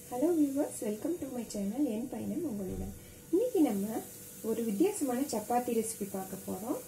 hello viewers welcome to my channel என் பயணம் உங்களுடன் இன்னைக்கு நம்ம ஒரு வித்தியாசமான சப்பாத்தி ரெசிபி பார்க்க போகிறோம்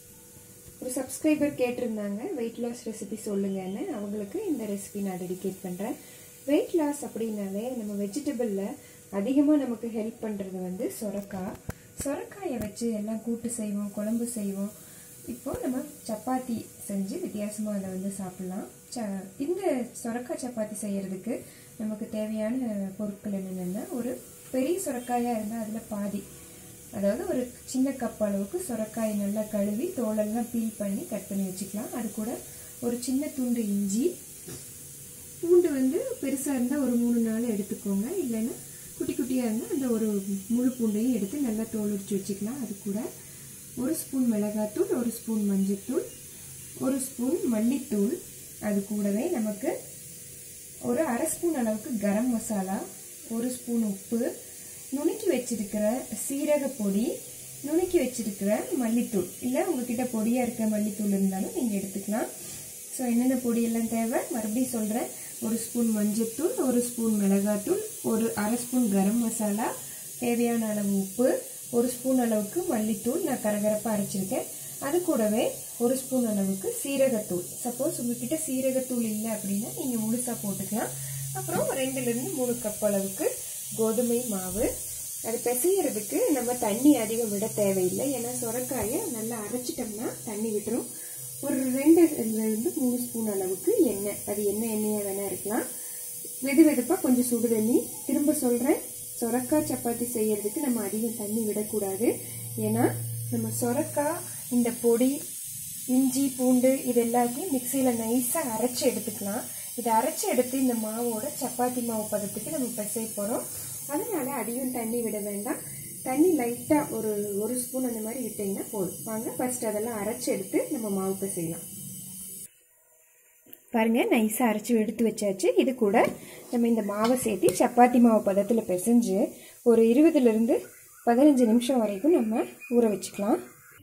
ஒரு சப்ஸ்கிரைபர் கேட்டிருந்தாங்க வெயிட் லாஸ் ரெசிபி சொல்லுங்கன்னு அவங்களுக்கு இந்த ரெசிபி நான் டெடிகேட் பண்ணுறேன் வெயிட் லாஸ் அப்படின்னாலே நம்ம வெஜிடபிளில் அதிகமாக நமக்கு ஹெல்ப் பண்ணுறது வந்து சொரக்காய் சொரக்காயை வச்சு எல்லாம் கூட்டு செய்வோம் குழம்பு செய்வோம் இப்போ நம்ம சப்பாத்தி செஞ்சு வித்தியாசமாக அதை வந்து சாப்பிட்லாம் ச இந்த சொரக்காய் சப்பாத்தி செய்யறதுக்கு நமக்கு தேவையான பொருட்கள் என்னென்னா ஒரு பெரிய சொரக்காயாக இருந்தால் அதில் பாதி அதாவது ஒரு சின்ன கப் அளவுக்கு சொரக்காய் நல்லா கழுவி தோலெல்லாம் பீல் பண்ணி கட் பண்ணி வச்சுக்கலாம் அது கூட ஒரு சின்ன துண்டு இஞ்சி பூண்டு வந்து பெருசாக இருந்தால் ஒரு மூணு நாள் எடுத்துக்கோங்க இல்லைன்னா குட்டி குட்டியாக இருந்தால் அந்த ஒரு முழு பூண்டையும் எடுத்து நல்லா தோல் உரிச்சு வச்சுக்கலாம் அது கூட ஒரு ஸ்பூன் மிளகாத்தூள் ஒரு ஸ்பூன் மஞ்சத்தூள் ஒரு ஸ்பூன் மல்லித்தூள் அது கூடவே நமக்கு ஒரு அரை ஸ்பூன் அளவுக்கு கரம் மசாலா ஒரு ஸ்பூன் உப்பு நுணுக்கி வச்சிருக்கிற சீரக பொடி நுணுக்கி வச்சிருக்கிற மல்லித்தூள் இல்லை உங்ககிட்ட பொடியாக இருக்கிற மல்லித்தூள் இருந்தாலும் நீங்கள் எடுத்துக்கலாம் ஸோ என்னென்ன பொடியெல்லாம் தேவை மறுபடியும் சொல்கிறேன் ஒரு ஸ்பூன் மஞ்சத்தூள் ஒரு ஸ்பூன் மிளகாத்தூள் ஒரு அரை ஸ்பூன் கரம் மசாலா தேவையான அளவு உப்பு ஒரு ஸ்பூன் அளவுக்கு மல்லித்தூள் நான் கரகரப்பாக அரைச்சிருக்கேன் அது கூடவே ஒரு ஸ்பூன் அளவுக்கு சீரகத்தூள் சப்போஸ் உங்ககிட்ட சீரகத்தூள் இல்லை அப்படின்னா நீங்கள் முழுசாக போட்டுக்கலாம் அப்புறம் ரெண்டுலேருந்து மூணு கப் அளவுக்கு கோதுமை மாவு அது பிசையறதுக்கு நம்ம தண்ணி அதிகம் விட தேவையில்லை ஏன்னா சுரக்காயை நல்லா அரைச்சிட்டோம்னா தண்ணி விட்டுரும் ஒரு ரெண்டு இருந்து மூணு ஸ்பூன் அளவுக்கு எண்ணெய் அது என்ன எண்ணெயாக வேணால் இருக்கலாம் வெது வெதுப்பாக கொஞ்சம் சுடு தண்ணி திரும்ப சொல்கிறேன் சொரக்காய் சப்பாத்தி செய்யறதுக்கு நம்ம அதிகம் தண்ணி விடக்கூடாது ஏன்னா நம்ம சொரக்காய் இந்த பொடி இஞ்சி பூண்டு இது எல்லாத்தையும் மிக்சியில் நைஸாக அரைச்சி எடுத்துக்கலாம் இதை அரைச்சி எடுத்து இந்த மாவோட சப்பாத்தி மாவு பதத்துக்கு நம்ம பிசைய போகிறோம் அதனால அதிகம் தண்ணி விட வேண்டாம் தண்ணி லைட்டாக ஒரு ஒரு ஸ்பூன் அந்த மாதிரி விட்டிங்கன்னா போதும் வாங்க ஃபர்ஸ்ட் அதெல்லாம் அரைச்சி எடுத்து நம்ம மாவு பிசையலாம் பாருங்கள் நைஸாக அரைச்சி எடுத்து வச்சாச்சு இது கூட நம்ம இந்த மாவை சேர்த்து சப்பாத்தி மாவு பதத்தில் பிசைஞ்சு ஒரு இருபதுலேருந்து பதினஞ்சு நிமிஷம் வரைக்கும் நம்ம ஊற வச்சுக்கலாம்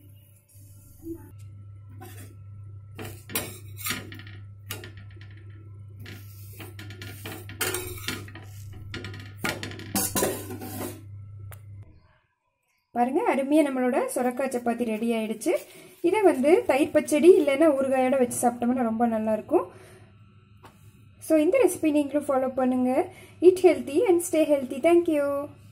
பாருங்க அருமையாக நம்மளோட சுரக்காய் சப்பாத்தி ரெடி ஆயிடுச்சு இதை வந்து தயிர் பச்சடி இல்லைன்னா ஊறுகாயோட வச்சு சாப்பிட்டோம்னா ரொம்ப நல்லாயிருக்கும் ஸோ இந்த ரெசிபி நீங்களும் ஃபாலோ பண்ணுங்கள் eat healthy and stay healthy thank you